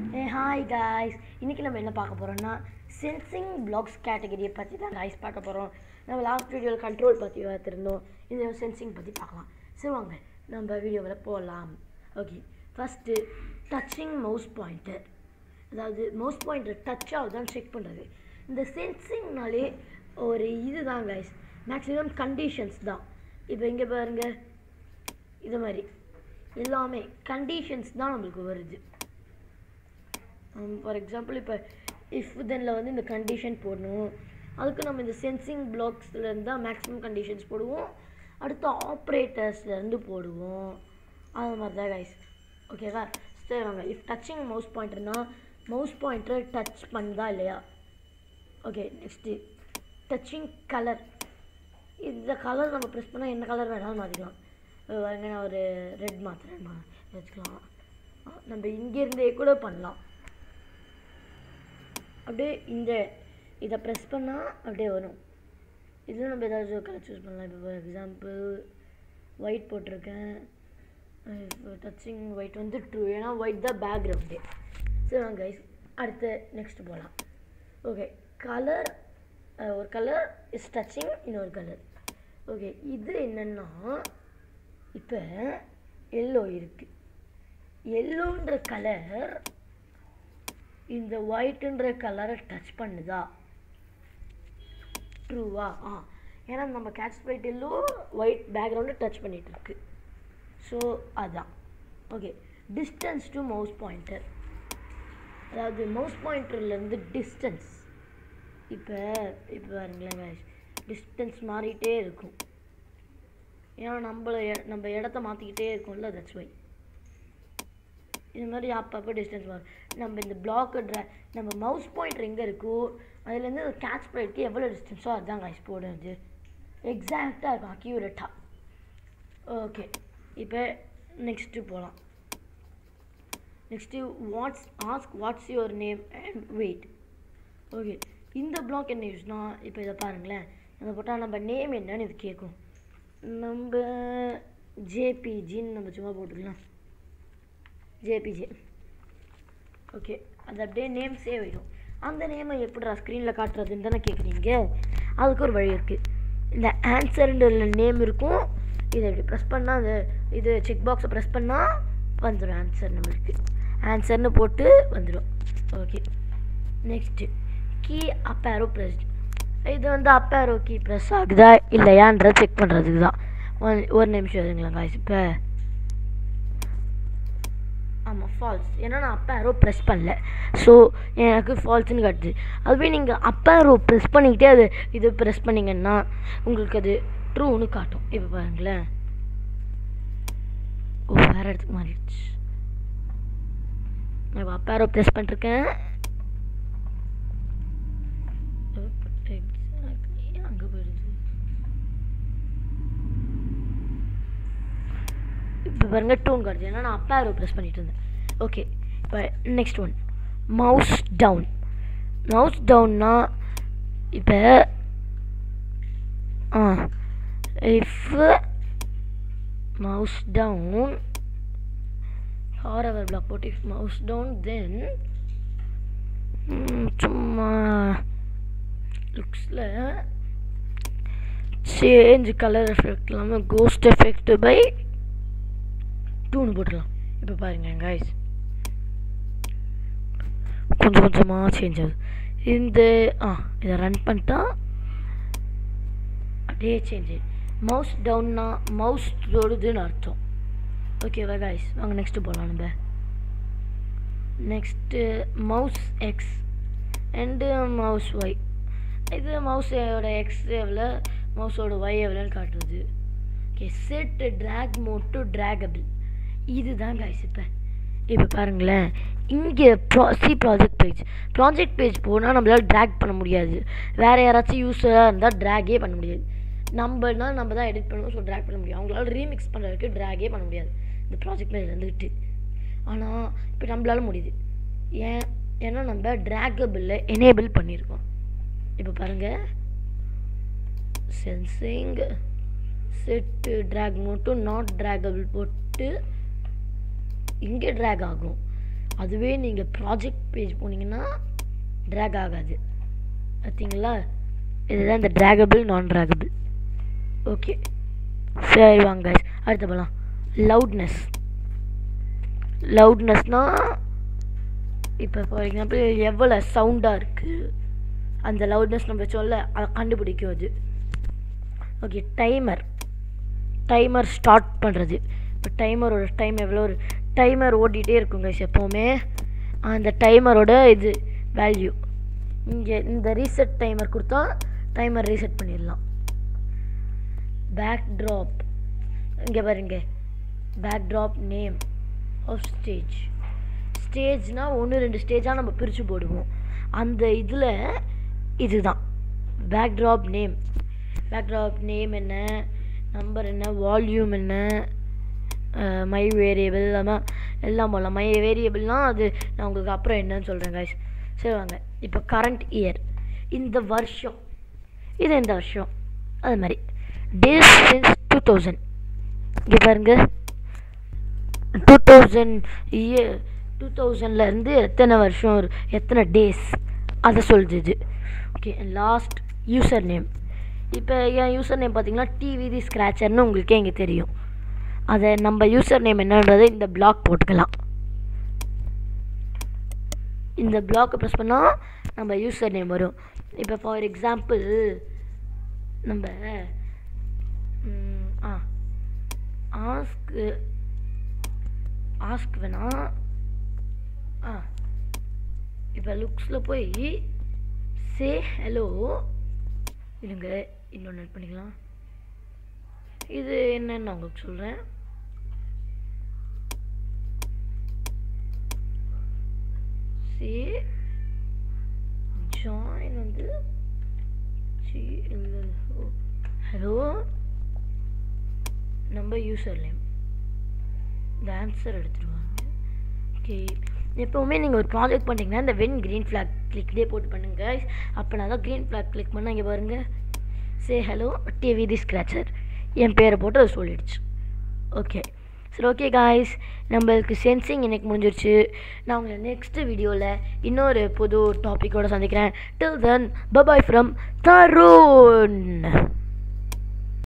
ஏ hi guys இன்றைக்கி நம்ம என்ன பார்க்க போகிறோம்னா சென்சிங் பிளாக்ஸ் கேட்டகரியை பற்றி தான் காய்ஸ் பார்க்க போகிறோம் நம்ம லாஸ்ட் வீடியோவில் கண்ட்ரோல் பற்றி பார்த்துருந்தோம் இந்த சென்சிங் பற்றி பார்க்கலாம் சரி வாங்க நம்ம வீடியோவில் போகலாம் okay first touching mouse pointer அதாவது மவுஸ் பாயிண்டர் டச் ஆகுதான்னு செக் பண்ணுறது இந்த சென்சிங்னாலே ஒரு இது தான் கைஸ் மேக்ஸிமம் கண்டிஷன்ஸ் தான் இப்போ இங்கே பாருங்க இது மாதிரி எல்லாமே கண்டிஷன்ஸ் தான் நம்மளுக்கு வருது ஃபார் எக்ஸாம்பிள் இப்போ இஃப் தெனில் வந்து இந்த கண்டிஷன் போடணும் அதுக்கு நம்ம இந்த சென்சிங் பிளாக்ஸ்லேருந்து தான் மேக்ஸிமம் கண்டிஷன்ஸ் போடுவோம் அடுத்து ஆப்ரேட்டர்ஸ்லேருந்து போடுவோம் அது மாதிரி தான் கைஸ் ஓகேவா சரி வாங்க இஃப் டச்சிங் மவுஸ் பாயிண்டர்னா மவுஸ் பாயிண்டரை டச் பண்ணுதா இல்லையா ஓகே நெக்ஸ்ட்டு டச்சிங் கலர் இந்த கலர் நம்ம ப்ரெஸ் பண்ணால் என்ன கலர் வேணாலும் மாற்றிக்கலாம் பாருங்க நான் ஒரு ரெட் மாற்றுறேன் வச்சுக்கலாம் ஆ, நம்ம இங்கேருந்தே கூட பண்ணலாம் அப்படியே இந்த இதை ப்ரெஸ் பண்ணால் அப்படியே வரும் இதில் நம்ம ஏதாவது ஒரு கலர் சூஸ் பண்ணலாம் இப்போ ஃபார் எக்ஸாம்பிள் ஒயிட் போட்டிருக்கேன் டச்சிங் ஒயிட் வந்து ட்ரூ ஏன்னா ஒயிட் தான் பேக்ரவுண்டு சரி வாங்க guys அடுத்து நெக்ஸ்ட் போகலாம் ஓகே கலர் ஒரு கலர் இஸ் டச்சிங் இன்னொரு கலர் ஓகே இது என்னென்னா இப்போ எல்லோ இருக்குது எல்லோன்ற கலர் இந்த ஒயிட்டுன்ற கலரை டச் பண்ணுதா ட்ரூவா ஆ ஏன்னா நம்ம catch sprite yellow white background touch பண்ணிட்டு இருக்கு ஸோ அதான் okay distance to mouse pointer அதாவது மவுஸ் பாயிண்டர்லேருந்து டிஸ்டன்ஸ் இப்போ இப்போ பாருங்களேன் டிஸ்டன்ஸ் மாறிட்டே இருக்கும் ஏன்னா நம்மள எ- நம்ம இடத்த மாற்றிக்கிட்டே இருக்கோம்ல தட்ஸ் வை இது மாதிரி அப்பப்போ டிஸ்டன்ஸ் மாறும் நம்ம இந்த பிளாக்கு ட்ரா நம்ம மவுஸ் பாயிண்டர் எங்கே இருக்கோ அதுலேருந்து ஒரு கேட்ச் ஸ்ப்ரைட்க்கு எவ்வளோ டிஸ்டன்ஸோ அதுதான் கைஸ் போடுறது எக்ஸாக்டாக இருக்கும் அக்யூரேட்டாக ஓகே இப்போ நெக்ஸ்ட்டு போகலாம் next what's ask what's your name and wait okay இந்த பிளாக் என்ன யூஸ்னா இப்போ இதை பாருங்களேன் அதை போட்டால் நம்ம நேம் என்னன்னு இது கேட்கும் நம்ம ஜேபிஜின்னு நம்ம சும்மா போட்டுக்கலாம் ஜேபிஜே ஓகே அது அப்படியே நேம் சேவ் ஆகிடும் அந்த நேமை எப்படிடா ஸ்க்ரீனில் காட்டுறதுன்னு தானே கேட்குறீங்க அதுக்கு ஒரு வழி இருக்குது இந்த ஆன்சர்ன்ற நேம் இருக்கும் இதை இப்படி ப்ரெஸ் பண்ணால் அந்த இது செக் பாக்ஸை ப்ரெஸ் பண்ணால் வந்துடும் ஆன்சர் நம்மளுக்கு ஆன்சர்னு போட்டு வந்துடும் okay next key up arrow pressed இது வந்து அப் ஆரோ கீ ப்ரெஸ் ஆகுதா இல்லையான்றத செக் பண்ணுறதுக்கு தான் ஒரு- ஒரு நிமிஷம் இருங்களேன் காய்ஸ் இப்போ ஆமாம் ஃபால்ஸ் ஏன்னா நான் அப்போ ஆரோ ப்ரெஸ் பண்ணல ஸோ எனக்கு ஃபால்ஸ்னு காட்டுது அதுவே நீங்கள் அப்போ ஆரோ ப்ரெஸ் பண்ணிக்கிட்டே அது இது ப்ரெஸ் பண்ணிங்கன்னா உங்களுக்கு அது ட்ரூன்னு காட்டும் இப்போ பாருங்களேன் ஓ வேறு இடத்துக்கு மாறிடுச்சு நான் இப்போ அப்போ ஆரோ ப்ரெஸ் பண்ணிருக்கேன் அங்கே போயிடுது இப்போ பாருங்க டூன் காட்டுது ஏன்னா நான் அப்பா ஆரோ ப்ரெஸ் பண்ணிட்டு இருந்தேன் ஓகே இப்போ next one mouse down mouse டவுன்னா இப்போ ஆ இஃப் மவுஸ் டவுன் ஹாரவர் பிளாக் போட்டு இஃப் மவுஸ் டவுன் தென் சும்மா லுக்ஸில் சேஞ்ச் கலர் எஃபெக்ட் இல்லாமல் கோஸ்ட் எஃபெக்ட் பை டூன்னு போட்டுடலாம் இப்போ பாருங்க guys கொஞ்சம் கொஞ்சமாக சேஞ்ச் ஆகுது இந்த ஆ இதை ரன் பண்ணிட்டா அப்படியே சேஞ்ச் ஆயிடுது மவுஸ் டவுன்னா மவுஸ் தொடுதுன்னு அர்த்தம் ஓகேவா guys வாங்க நெக்ஸ்ட்டு போகலாம் நம்ம next mouse X and mouse Y இது மவுஸோட எக்ஸ் எவ்வளோ மவுஸோட ஒய் எவ்வளோன்னு காட்டுறது ஓகே set drag mode to draggable இதுதான் கைஸ் இப்போ இப்போ பாருங்களேன் இங்கே ப்ரா சி ப்ராஜெக்ட் பேஜ் ப்ராஜெக்ட் பேஜ் போனால் நம்மளால் ட்ராக் பண்ண முடியாது வேறு யாராச்சும் யூஸராக இருந்தால் ட்ராகே பண்ண முடியாது நம்மனா நம்ம தான் எடிட் பண்ணுவோம் ஸோ ட்ராக் பண்ண முடியும் அவங்களால ரீமிக்ஸ் பண்ணுறதுக்கு ட்ராகே பண்ண முடியாது இந்த ப்ராஜெக்ட் பேஜ் இருந்துக்கிட்டு ஆனால் இப்போ நம்மளால முடியுது ஏன் ஏன்னா நம்ம ட்ராகபிளில் எனேபிள் பண்ணியிருக்கோம் இப்போ பாருங்கள் சென்சிங் செட்டு ட்ராக் மட்டும் நாட் ட்ராகபிள் போட்டு இங்கே ட்ராக் ஆகும் அதுவே நீங்கள் ப்ராஜெக்ட் பேஜ் போனீங்கன்னா ட்ராக் ஆகாது பார்த்தீங்களா இதுதான் இந்த ட்ராகபிள் நான் ட்ராகபிள் ஓகே சரி வாங்க guys. அடுத்து போகலாம் லவுட்னஸ் லவுட்னஸ்னால் இப்போ ஃபார் எக்ஸாம்பிள் எவ்வளோ சவுண்டாக இருக்குது அந்த லவுட்னஸ் நம்ம வச்சோம்ல அதை கண்டுபிடிக்கும் அது ஓகே டைமர் டைமர் ஸ்டார்ட் பண்ணுறது இப்போ டைமரோட டைம் எவ்வளோ ஒரு டைமர் ஓடிட்டே இருக்கும் guys எப்போவுமே அந்த டைமரோட இது வேல்யூ இங்கே இந்த ரீசெட் டைமர் கொடுத்தா டைமர் ரீசெட் பண்ணிடலாம் பேக் ட்ராப் இங்கே பாருங்க backdrop name of stage ஸ்டேஜ்னால் ஒன்று ரெண்டு ஸ்டேஜாக நம்ம பிரித்து போடுவோம் அந்த இதில் இதுதான் backdrop name backdrop name என்ன நம்பர் என்ன வால்யூம் என்ன மை வேரியபிள் எல்லாம் எல்லாம் போடலாம் மை வேரியபிள்னால் அது நான் உங்களுக்கு அப்புறம் என்னன்னு சொல்கிறேன் guys சரி வாங்க இப்போ கரண்ட் இயர் இந்த வருஷம் இது இந்த வருஷம் அது மாதிரி டேஸ் சின்ஸ் டூ தௌசண்ட் இங்கே பாருங்க டூ தௌசண்ட் இயர் டூ தௌசண்ட்லேருந்து எத்தனை வருஷம் ஒரு- எத்தனை டேஸ் அதை சொல்லுது இது ஓகே லாஸ்ட் யூசர் நேம் இப்போ என் யூசர் நேம் பார்த்தீங்கன்னா டிவிதி ஸ்க்ராச்சர்னு உங்களுக்கே இங்கே தெரியும் அதை நம்ம யூசர் நேம் என்னன்றதை இந்த பிளாக் போட்டுக்கலாம் இந்த பிளாக்கை ப்ரெஸ் பண்ணால் நம்ம யூசர் நேம் வரும் இப்போ ஃபார் எக்ஸாம்பிள் நம்ம ம், ஆ ஆஸ்க்கு ஆஸ்க் வேணா ஆ இப்போ லுக்ஸில் போய் சே ஹலோ இருங்க இன்னொன்று ஆட் பண்ணிக்கலாம் இது என்னன்னு நான் உங்களுக்கு சொல்கிறேன் சி ஜாயின் வந்து ஜிஎல்எல்ஓ ஹலோ நம்ம யூசர் நேம் இந்த ஆன்சர் எடுத்துருவாங்க ஓகே எப்போவுமே நீங்கள் ஒரு ப்ராஜெக்ட் பண்ணிங்கன்னா இந்த வென் க்ரீன் ஃப்ளாக் கிளிக்லேயே போட்டு பண்ணுங்க அப்போ நான் தான் க்ரீன் ஃப்ளாக் கிளிக் பண்ணால் இங்கே பாருங்கள் say hello TV the scratcher என் பேரை போட்டு அது சொல்லிடுச்சு ஓகே சரி ஓகே காய்ஸ் நம்மளுக்கு சென்சிங் இன்னைக்கு முடிஞ்சிருச்சு நான் உங்களை நெக்ஸ்ட் வீடியோவில் இன்னொரு புது டாப்பிக்கோட சந்திக்கிறேன் till then bye bye from Tarun